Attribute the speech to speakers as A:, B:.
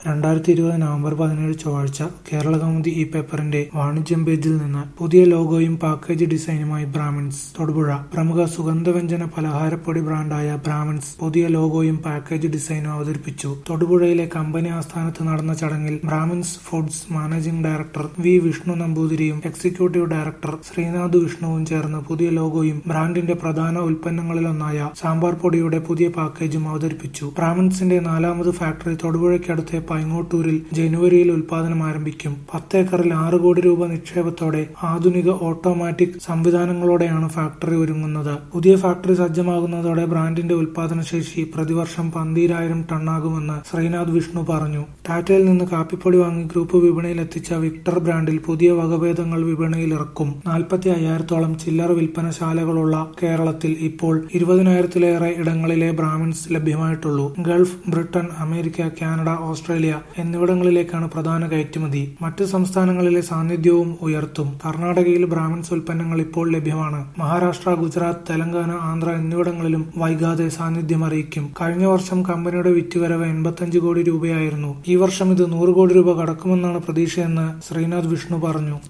A: രണ്ടായിരത്തി ഇരുപത് നവംബർ പതിനേഴ് ചൊവ്വാഴ്ച കേരളകൗമുദി ഈ പേപ്പറിന്റെ വാണിജ്യം പേജിൽ നിന്ന് പുതിയ ലോഗോയും പാക്കേജ് ഡിസൈനുമായി ബ്രാഹ്മിൺസ് തൊടുപുഴ പ്രമുഖ സുഗന്ധവ്യഞ്ജന പലഹാരപ്പൊടി ബ്രാൻഡായ ബ്രാഹ്മിൺസ് പുതിയ ലോഗോയും പാക്കേജ് ഡിസൈനും അവതരിപ്പിച്ചു തൊടുപുഴയിലെ കമ്പനി ആസ്ഥാനത്ത് നടന്ന ചടങ്ങിൽ Brahmins foods managing director V Vishnu നമ്പൂതിരിയും എക്സിക്യൂട്ടീവ് ഡയറക്ടർ ശ്രീനാഥ് വിഷ്ണുവും ചേർന്ന് പുതിയ ലോഗോയും ബ്രാൻഡിന്റെ പ്രധാന ഉൽപ്പന്നങ്ങളിലൊന്നായ സാമ്പാർ പൊടിയുടെ പുതിയ പാക്കേജും അവതരിപ്പിച്ചു ബ്രാഹ്മിൺസിന്റെ നാലാമത് ഫാക്ടറി തൊടുപുഴയ്ക്കടുത്തെ പൈങ്ങോട്ടൂരിൽ ജനുവരിയിൽ ഉൽപാദനം ആരംഭിക്കും പത്തേക്കറിൽ ആറ് കോടി രൂപ നിക്ഷേപത്തോടെ ആധുനിക ഓട്ടോമാറ്റിക് സംവിധാനങ്ങളോടെയാണ് ഫാക്ടറി ഒരുങ്ങുന്നത് പുതിയ ഫാക്ടറി സജ്ജമാകുന്നതോടെ ബ്രാൻഡിന്റെ ഉൽപാദനശേഷി പ്രതിവർഷം പന്തീരായിരം ടണ്ണാകുമെന്ന് ശ്രീനാഥ് വിഷ്ണു പറഞ്ഞു ടാറ്റയിൽ നിന്ന് കാപ്പിപ്പൊടി വാങ്ങി ഗ്രൂപ്പ് വിപണിയിൽ എത്തിച്ച വിക്ടർ ബ്രാൻഡിൽ പുതിയ വകഭേദങ്ങൾ വിപണിയിൽ ഇറക്കും നാൽപ്പത്തി അയ്യായിരത്തോളം ചില്ലറ വിൽപ്പനശാലകളുള്ള കേരളത്തിൽ ഇപ്പോൾ ഇരുപതിനായിരത്തിലേറെ ഇടങ്ങളിലെ ബ്രാഹ്മിൺസ് ലഭ്യമായിട്ടുള്ളൂ Gulf Britain America Canada Australia എന്നിവിടങ്ങളിലേക്കാണ് പ്രധാന കയറ്റുമതി മറ്റ് സംസ്ഥാനങ്ങളിലെ സാന്നിധ്യവും ഉയർത്തും കർണാടകയിൽ ബ്രാഹ്മിൺസ് ഉൽപ്പന്നങ്ങൾ ഇപ്പോൾ ലഭ്യമാണ് മഹാരാഷ്ട്ര ഗുജറാത്ത് തെലങ്കാന ആന്ധ്ര എന്നിവിടങ്ങളിലും വൈകാതെ സാന്നിധ്യം അറിയിക്കും കഴിഞ്ഞ വർഷം കമ്പനിയുടെ വിറ്റുവരവ് എൺപത്തഞ്ച് കോടി രൂപയായിരുന്നു ഈ വർഷം ഇത് നൂറ് കോടി രൂപ കടക്കുമെന്നാണ് പ്രതീക്ഷയെന്ന് ശ്രീനാഥ് വിഷ്ണു പറഞ്ഞു